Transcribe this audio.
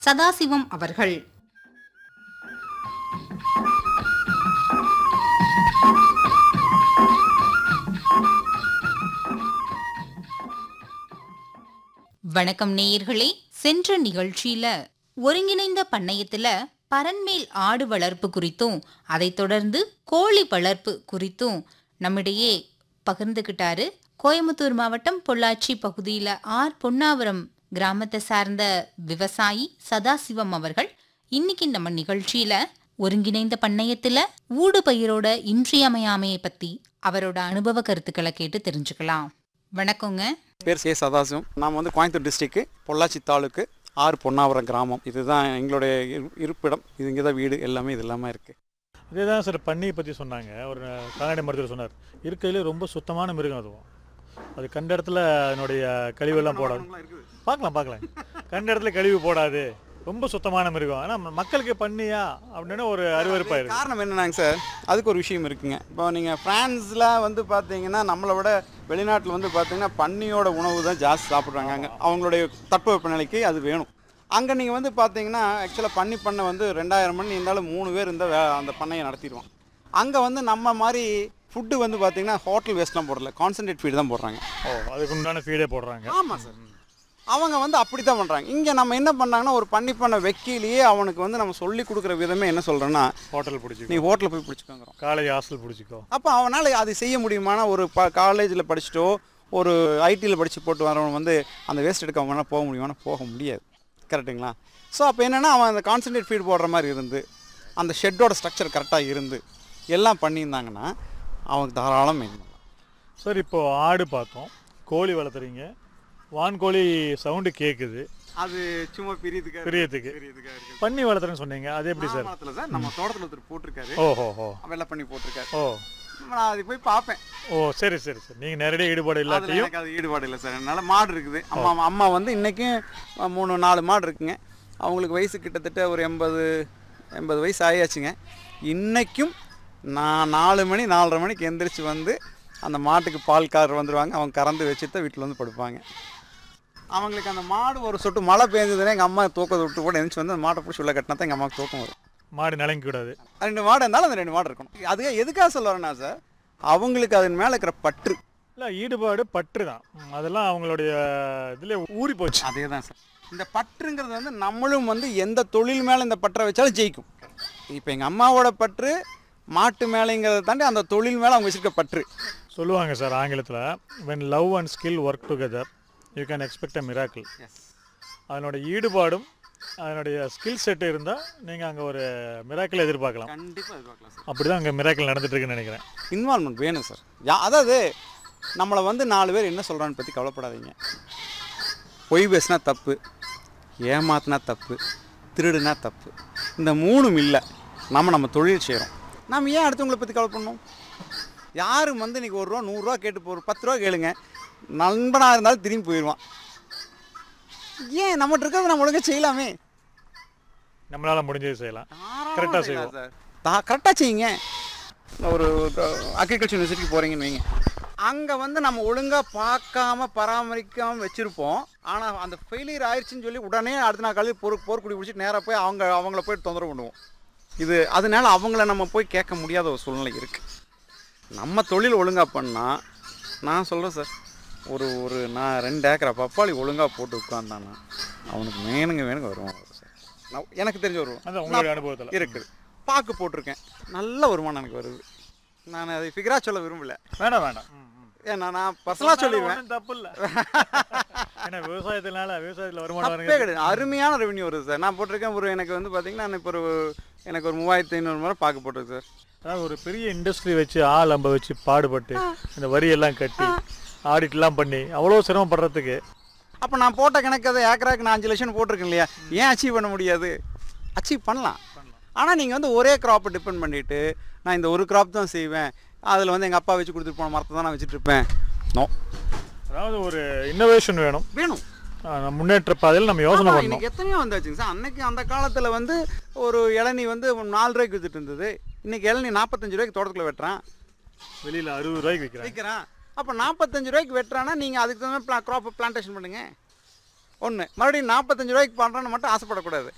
சதாசிவம் அவர்கள் வணக்கம் நேயர்களே சென்ற நிகழ்ச்சியில ஒருங்கிணைந்த பண்ணையத்துல பரன்மேல் ஆடு வளர்ப்பு குறித்தும் அதைத் தொடர்ந்து கோழி வளர்ப்பு குறித்தும் நம்மிடையே பகிர்ந்துகிட்டாரு கோயம்புத்தூர் மாவட்டம் பொள்ளாச்சி பகுதியில ஆர் பொன்னாவரம் கிராமத்தை சார்ந்த விவசாயி சதாசிவம் அவர்கள் இன்னைக்கு நம்ம நிகழ்ச்சியில ஒருங்கிணைந்த பண்ணையத்துல ஊடு பயிரோட இன்றியமையாமையை பத்தி அவரோட அனுபவ கருத்துக்களை கேட்டு தெரிஞ்சுக்கலாம் வணக்கங்க பேர் சே சதாசிவம் நாம் வந்து கோயம்புத்தூர் டிஸ்ட்ரிக்கு பொள்ளாச்சி தாலுக்கு ஆறு பொன்னாவரம் கிராமம் இதுதான் எங்களுடைய இரு- இருப்பிடம் இது இங்கே தான் வீடு எல்லாமே இது எல்லாமே இருக்குது இதே தான் சார் பன்னியை பற்றி சொன்னாங்க ஒரு கால்நடை மருத்துவர் சொன்னார் இருக்கிறதுலே ரொம்ப சுத்தமான மிருகம் அதுவும் அது கண்ட இடத்துல அதனுடைய கழிவெல்லாம் போடாது பார்க்கலாம் பார்க்கலாம் கண்ட இடத்துல கழிவு போடாது ரொம்ப சுத்தமான மிருகம் ஆனால் மக்களுக்கு பண்ணியா அப்படின்னு ஒரு அருவருப்பாயிருக்கு காரணம் என்னன்னாங்க சார் அதுக்கு ஒரு விஷயம் இருக்குங்க இப்போ நீங்கள் ஃப்ரான்ஸில் வந்து பார்த்தீங்கன்னா நம்மளை விட வெளிநாட்டில் வந்து பார்த்தீங்கன்னா பன்னியோட உணவு தான் ஜாஸ்தி சாப்பிட்றாங்க அங்கே அவங்களுடைய தட்பவெப்பநிலைக்கு அது வேணும் அங்கே நீங்கள் வந்து பார்த்தீங்கன்னா ஆக்சுவலாக பன்னி பண்ணை வந்து ரெண்டாயிரம் மணி இருந்தாலும் மூணு பேர் இருந்தால் வே அந்த பண்ணையை நடத்திடுவான் அங்கே வந்து நம்ம மாதிரி ஃபுட்டு வந்து பார்த்தீங்கன்னா ஹோட்டல் வேஸ்ட்லாம் போடல கான்சன்ட்ரேட் ஃபீடு தான் போடுறாங்க ஓ அதுக்கு உண்டான ஃபீடே போடுறாங்க ஆமாம் சார் அவங்க வந்து அப்படி தான் பண்ணுறாங்க இங்கே நம்ம என்ன பண்ணாங்கன்னா ஒரு பண்ணி பண்ண வெக்கிலேயே அவனுக்கு வந்து நம்ம சொல்லி கொடுக்குற விதமே என்ன சொல்கிறேன்னா ஹோட்டல் பிடிச்சிக்கோ நீ ஹோட்டலில் போய் பிடிச்சிக்கோங்கிறோம் காலேஜ் ஹாஸ்டல் பிடிச்சிக்கோ அப்போ அவனால் அது செய்ய முடியுமானா ஒரு ப காலேஜில் படிச்சுட்டோ ஒரு ஐடியில் படித்து போட்டு வரவன் வந்து அந்த வேஸ்ட் எடுக்க அவனால் போக முடியுமானா போக முடியாது கரெக்டுங்களா ஸோ அப்போ என்னென்னா அவன் அந்த கான்சன்ட்ரேட் ஃபீட் போடுற மாதிரி இருந்து அந்த ஷெட்டோட ஸ்ட்ரக்சர் கரெக்டாக இருந்து எல்லாம் பண்ணியிருந்தாங்கன்னா அவனுக்கு தாராளம் மெயின் பண்ணலாம் சார் இப்போ ஆடு பார்த்தோம் கோழி வளர்த்துறீங்க வான்கோழி சவுண்டு கேட்குது அது சும்மா பிரியதுக்காக பிரியத்துக்கு பிரியதுக்காக இருக்குது பன்னி வளர்த்துறேன்னு சொன்னீங்க அது எப்படி சார் சார் நம்ம தோட்டத்தில் ஒருத்தர் போட்டிருக்காரு ஓஹோ ஹோ வெள்ளை பண்ணி போட்டிருக்காரு ஓ நான் அது போய் பார்ப்பேன் ஓ சரி சரி சரி நீங்கள் நேரடியாக ஈடுபாடு அதுல இல்லாட்டியும் எனக்கு அது ஈடுபாடு இல்லை சார் என்னால் மாடு இருக்குது அம்மா அம்மா வந்து இன்றைக்கும் மூணு நாலு மாடு இருக்குங்க அவங்களுக்கு வயசு கிட்டத்தட்ட ஒரு எண்பது எண்பது வயசு ஆயாச்சுங்க இன்றைக்கும் நான் நாலு மணி நாலரை மணிக்கு எந்திரிச்சு வந்து அந்த மாட்டுக்கு பால்காரர் வந்துடுவாங்க அவங்க கறந்து வச்சுட்டு தான் வீட்டில் வந்து படுப்பாங்க அவங்களுக்கு அந்த மாடு ஒரு சொட்டு மழை பெஞ்சதுன்னா எங்கள் அம்மா தூக்கத்தை விட்டு கூட எந்திரிச்சு வந்து அந்த மாட்டை பிடிச்சி உள்ள கட்டினா தான் எங்கள் அம்மாவுக்கு தூக்கம் வரும் மாடு நிலங்க கூடாது ரெண்டு மாடு இருந்தாலும் அந்த ரெண்டு மாடு இருக்கணும் அது எதுக்காக சொல்ல வரேன்னா சார் அவங்களுக்கு அதன் மேலே இருக்கிற பற்று இல்லை ஈடுபாடு பற்று தான் ம், அதெல்லாம் அவங்களுடைய இதில் ஊறி போச்சு அதே தான் சார் இந்த பற்றுங்கிறது வந்து நம்மளும் வந்து எந்த தொழில் மேலே இந்த பற்றை வச்சாலும் ஜெயிக்கும் இப்போ எங்கள் அம்மாவோட பற்று மாட்டு மேலேங்கிறத தாண்டி அந்த தொழில் மேலே அவங்க வச்சிருக்க பற்று சொல்லுவாங்க சார் ஆங்கிலத்தில் when love and skill work together you can expect a miracle அதனோட ஈடுபாடும் அதனுடைய ஸ்கில் செட் இருந்தால் நீங்கள் அங்கே ஒரு மிராக்கிள் எதிர்பார்க்கலாம் கண்டிப்பாக எதிர்பார்க்கலாம் சார் அப்படி தான் அங்கே மிராக்கிள் நடந்துட்டு இருக்குன்னு நினைக்கிறேன் இன்வால்மெண்ட் வேணும் சார் யா அதாவது நம்மளை வந்து நாலு பேர் என்ன சொல்கிறான்னு பற்றி கவலைப்படாதீங்க பொய் பேசினா தப்பு ஏமாத்தினா தப்பு திருடுனா தப்பு இந்த மூணும் இல்லை நம்ம நம்ம தொழில் செய்கிறோம் நம்ம ஏன் அடுத்தவங்களை பற்றி கவலை பண்ணணும் யாரும் வந்து இன்றைக்கி ஒரு ரூபா நூறுரூவா கேட்டு போ ஒரு பத்து ரூபா கேளுங்க நண்பனாக இருந்தாலும் திரும்பி போயிடுவான் ஏன் நம்மகிட்ட இருக்கிறத நம்ம ஒழுங்கா செய்யலாமே நம்மளால் முடிஞ்சது செய்யலாம் கரெக்டாக செய்வோம் தான் கரெக்டாக செய்யுங்க ஒரு அக்ரிகல்ச்சர் யூனிவர்சிட்டிக்கு போகிறீங்கன்னு வைங்க அங்கே வந்து நம்ம ஒழுங்காக பார்க்காம பராமரிக்காமல் வச்சுருப்போம் ஆனால் அந்த ஃபெயிலியர் ஆயிடுச்சுன்னு சொல்லி உடனே அடுத்த நாள் காலையில் போர் போர்க்குடி பிடிச்சிட்டு நேராக போய் அவங்க அவங்கள போய் தொந்தரவு பண்ணுவோம் இது அதனால அவங்கள நம்ம போய் கேட்க முடியாத ஒரு சூழ்நிலை இருக்குது நம்ம தொழில் ஒழுங்காக பண்ணால் நான் சொல்கிறேன் சார் ஒரு ஒரு நான் ரெண்டு ஏக்கரை பப்பாளி ஒழுங்காக போட்டு உட்காந்தானா அவனுக்கு வேணுங்க வேணுங்க வருவான் சார் நான் எனக்கு தெரிஞ்ச வருவான் அது உங்களுடைய அனுபவத்தில் இருக்குது பாக்கு போட்டிருக்கேன் நல்ல வருமானம் எனக்கு வருது நான் அதை ஃபிகராக சொல்ல விரும்பல வேண்டாம் வேண்டாம் ம், ம். ஏன்னா நான் பர்சனலாக சொல்லிடுவேன் ஒண்ணும் தப்பு இல்லை ஏன்னா விவசாயத்தினால விவசாயத்தில் வருமானம் தப்பே வருங்க கிடையாது அருமையான ரெவன்யூ வருது சார் நான் போட்டிருக்கேன் ஒரு எனக்கு வந்து பார்த்தீங்கன்னா நான் இப்போ ஒரு எனக்கு ஒரு மூவாயிரத்தி ஐநூறு முறை பாக்கு போட்டிருக்கு சார் அதாவது ஒரு பெரிய இண்டஸ்ட்ரி வச்சு ஆள் அம்ப வச்சு பாடுபட்டு இந்த வரி எல்லாம் கட்டி ஆடிட்லாம் பண்ணி அவ்வளோ சிரமப்படுறதுக்கு அப்போ நான் போட்ட கணக்கு அதை ஏக்கராக்கு நான் அஞ்சு லட்சம் போட்டிருக்கேன் இல்லையா ஏன் அச்சீவ் பண்ண முடியாது அச்சீவ் பண்ணலாம் ஆனால் நீங்கள் வந்து ஒரே க்ராப்பை டிபெண்ட் பண்ணிவிட்டு நான் இந்த ஒரு கிராப் தான் செய்வேன் அதில் வந்து எங்கள் அப்பா வச்சு கொடுத்துட்டு போன மரத்தை தான் நான் வச்சுட்டு இருப்பேன் நோ அதாவது ஒரு இன்னோவேஷன் வேணும் வேணும் ஆஹ் நம்ம முன்னேற்ற பாதையில் நம்ம யோசனை ஆமா, பண்ணணும் இன்னைக்கு எத்தனையோ வந்தாச்சுங்க சார் அன்னைக்கு அந்த காலத்தில் வந்து ஒரு இளநீ வந்து நாலு ரூபாய்க்கு வித்துட்டு இருந்தது இன்னைக்கு இளநீ நாற்பத்தஞ்சு ரூபாய்க்கு தோட்டத்தில் வெட்டுறான் வெளியில் அறுபது ரூபாய்க்கு விற்கிறாங்க விற்கிறான் அப்போ நாற்பத்தஞ்சு ரூபாய்க்கு வெட்டுறான்னா நீங்கள் அதுக்கு தகுந்த க்ராப் பிளான்டேஷன் பண்ணுங்க ஒன்று மறுபடியும் நாற்பத்தஞ்சு ரூபாய்க்கு பண்ணுறேன்னு மட்டும் ஆசைப்படக்கூடாது